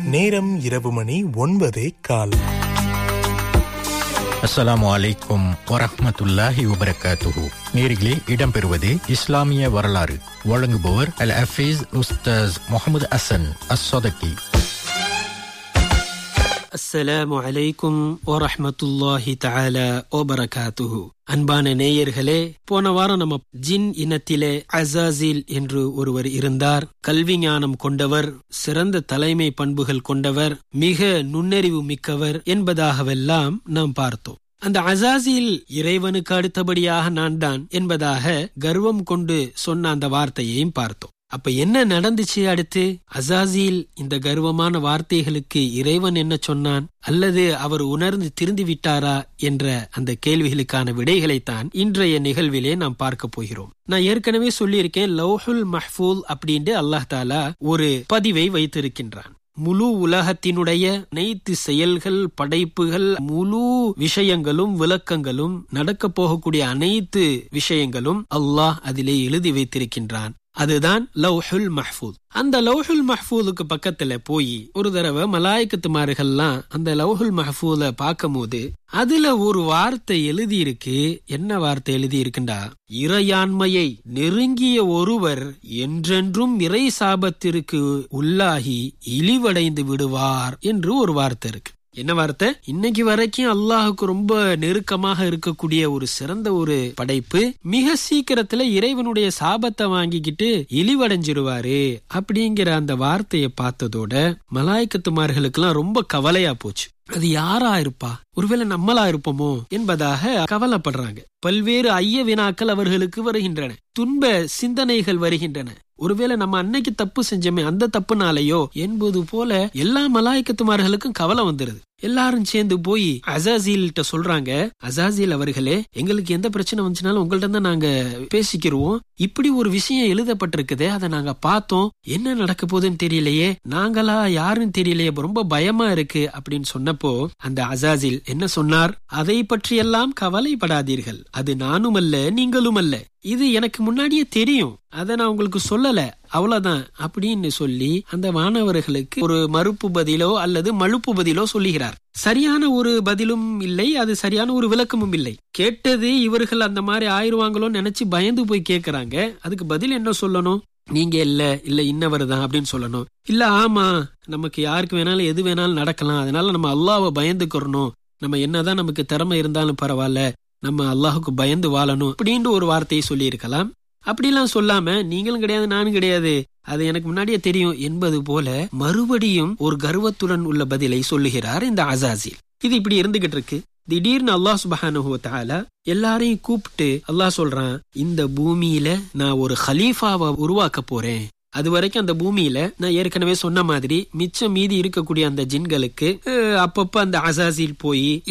நேரம் இரவு மணி ஒன்பதே கால் அஸ்ஸலாமு அலைக்கும் வரஹ்மத்துல்லாஹி வபரகாத்துஹு நேரிலே இடம்பெறுவது இஸ்லாமிய வரலாறு வழங்குபவர் அல் ஹஃபீஸ் உஸ்தாஸ் முகமது அசன் அஸ்ஸதகி அஸ்ஸலாமு அலைக்கும் வரஹ்மத்துல்லாஹி தஆலா வபரகாத்துஹு அன்பான நேயர்களே போன வாரம் நம்ம ஜின் இனத்திலே அசாசில் என்று ஒருவர் இருந்தார் கல்வி ஞானம் கொண்டவர் சிறந்த தலைமை பண்புகள் கொண்டவர் மிக நுண்ணறிவு மிக்கவர் என்பதாகவெல்லாம் நாம் பார்த்தோம் அந்த அசாசில் இறைவனுக்கு அடுத்தபடியாக நான் தான் என்பதாக கர்வம் கொண்டு சொன்ன அந்த வார்த்தையையும் பார்த்தோம் அப்ப என்ன நடந்துச்சு அடுத்து அசாசில் இந்த கர்வமான வார்த்தைகளுக்கு இறைவன் என்ன சொன்னான் அல்லது அவர் உணர்ந்து திருந்தி விட்டாரா என்ற அந்த கேள்விகளுக்கான விடைகளைத்தான் இன்றைய நிகழ்விலே நாம் பார்க்க போகிறோம் நான் ஏற்கனவே சொல்லியிருக்கேன் லௌஹுல் மஹ்பூல் அப்படின்ட்டு அல்லாஹ் தாலா ஒரு பதிவை வைத்திருக்கின்றான் முழு உலகத்தினுடைய அனைத்து செயல்கள் படைப்புகள் முழு விஷயங்களும் விளக்கங்களும் நடக்க போகக்கூடிய அனைத்து விஷயங்களும் அல்லாஹ் அதிலே எழுதி வைத்திருக்கின்றான் அதுதான் லவ்ஹுல் மஹ்பூத் அந்த லவ்ஹுல் மஹ்பூலுக்கு பக்கத்துல போய் ஒரு தடவை மலாய்க்கத்துமார்கள்லாம் அந்த லவ்ஹுல் மஹ்பூல பார்க்கும் போது அதுல ஒரு வார்த்தை எழுதி இருக்கு என்ன வார்த்தை எழுதி இருக்குண்டா இறையாண்மையை நெருங்கிய ஒருவர் என்றென்றும் இறை சாபத்திற்கு உள்ளாகி இழிவடைந்து விடுவார் என்று ஒரு வார்த்தை இருக்கு என்ன வார்த்தை இன்னைக்கு வரைக்கும் அல்லாஹுக்கு ரொம்ப நெருக்கமாக இருக்கக்கூடிய ஒரு சிறந்த ஒரு படைப்பு மிக சீக்கிரத்துல இறைவனுடைய சாபத்தை வாங்கிக்கிட்டு இழிவடைஞ்சிருவாரு அப்படிங்கிற அந்த வார்த்தையை பார்த்ததோட மலாய்க்கத்துமார்களுக்கெல்லாம் ரொம்ப கவலையா போச்சு அது யாரா இருப்பா ஒருவேளை நம்மளா இருப்போமோ என்பதாக கவலைப்படுறாங்க பல்வேறு ஐய வினாக்கள் அவர்களுக்கு வருகின்றன துன்ப சிந்தனைகள் வருகின்றன ஒருவேளை நம்ம அன்னைக்கு தப்பு செஞ்சோமே அந்த தப்புனாலையோ என்பது போல எல்லா மலாய்க்கத்துமார்களுக்கும் கவலை வந்துருது எல்லாரும் சேர்ந்து போய் அசாசில்கிட்ட சொல்றாங்க அசாசில் அவர்களே எங்களுக்கு எந்த பிரச்சனை வந்துச்சுனாலும் உங்கள்ட்ட தான் நாங்க பேசிக்கிறோம் இப்படி ஒரு விஷயம் எழுதப்பட்டிருக்குதே அதை நாங்க பார்த்தோம் என்ன நடக்க போகுதுன்னு தெரியலையே நாங்களா யாருன்னு தெரியலையே ரொம்ப பயமா இருக்கு அப்படின்னு சொன்னப்போ அந்த அசாசில் என்ன சொன்னார் அதை பற்றியெல்லாம் கவலைப்படாதீர்கள் அது நானும் அல்ல நீங்களும் அல்ல இது எனக்கு முன்னாடியே தெரியும் அதை நான் உங்களுக்கு சொல்லல அவ்வளவுதான் அப்படின்னு சொல்லி அந்த மாணவர்களுக்கு ஒரு மறுப்பு பதிலோ அல்லது மழுப்பு பதிலோ சொல்லுகிறார் சரியான ஒரு பதிலும் இல்லை அது சரியான ஒரு விளக்கமும் இல்லை கேட்டது இவர்கள் அந்த மாதிரி ஆயிருவாங்களோன்னு நினைச்சு பயந்து போய் கேக்குறாங்க அதுக்கு பதில் என்ன சொல்லணும் நீங்க இல்ல இல்ல இன்னவர் தான் அப்படின்னு சொல்லணும் இல்ல ஆமா நமக்கு யாருக்கு வேணாலும் எது வேணாலும் நடக்கலாம் அதனால நம்ம அல்லாவை பயந்துக்கிறணும் நம்ம என்னதான் நமக்கு திறமை இருந்தாலும் பரவாயில்ல நம்ம அல்லாஹுக்கு பயந்து வாழணும் அப்படின்னு ஒரு வார்த்தையை சொல்லி இருக்கலாம் அப்படிலாம் சொல்லாம நீங்களும் கிடையாது நானும் கிடையாது அது எனக்கு முன்னாடியே தெரியும் என்பது போல மறுபடியும் ஒரு கர்வத்துடன் உள்ள பதிலை சொல்லுகிறார் இந்த அசாசில் இது இப்படி இருந்துகிட்டு இருக்கு திடீர்னு அல்லாஹ் சுபஹானுவத்தால எல்லாரையும் கூப்பிட்டு அல்லாஹ் சொல்றான் இந்த பூமியில நான் ஒரு ஹலீஃபாவை உருவாக்க போறேன் அது வரைக்கும் அந்த பூமியில நான் ஏற்கனவே சொன்ன மாதிரி மிச்சம் மீதி இருக்கக்கூடிய அந்த ஜின்களுக்கு அப்பப்ப அந்த அசாசில் போய்